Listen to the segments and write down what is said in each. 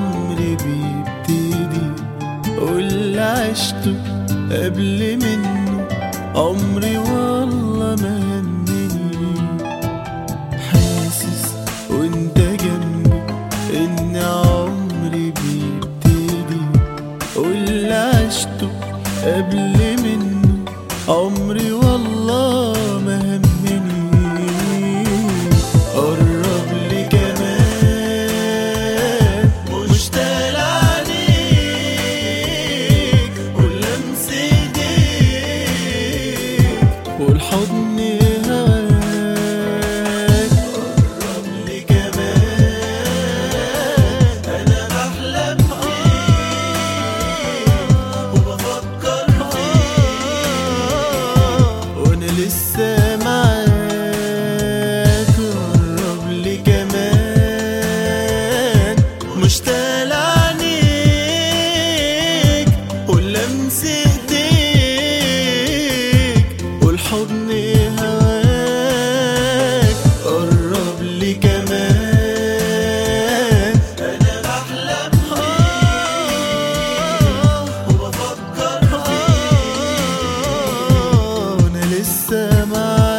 عمري بيبتدي واللي عشته قبل منه عمري والله ما همني حاسس وانت جنبي ان عمري بيبتدي واللي عشته قبل منه عمري والله ما همني قرب لي كمان مشتاق عليك ولمس ايديك والحضن هواك قرب لي كمان انا بحلم فيك وبفكر فيك وانا لسه معاك قرب لي كمان مشتاق لعينيك ولمس ايديك والحضن هواك قرب لي كمان انا بحلم فيك وبفكر فيك وانا لسه معاك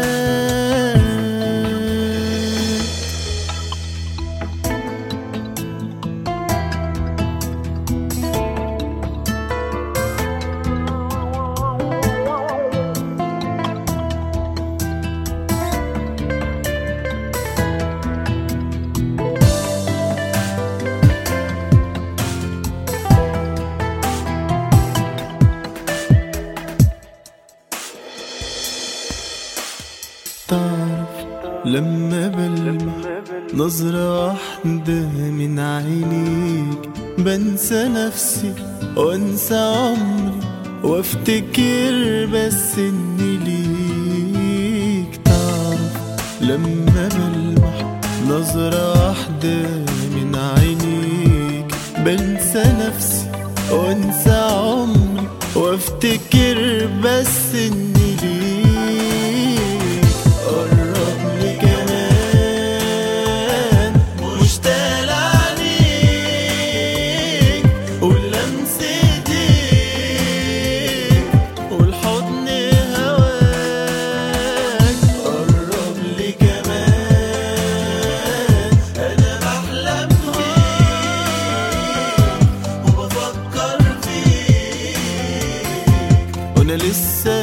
تعرف لما بلمح نظرة واحدة من عينيك بنسى نفسي وانسى عمري وافتكر بس اني ليك تعرف لما بلمح نظرة واحدة من عينيك بنسى نفسي وانسى عمري وافتكر بس اني ليك قرب لي كمان مشتاق لعينيك ولمس ايديك والحضن هواك قرب لي كمان انا بحلم فيك وبفكر فيك وانا لسه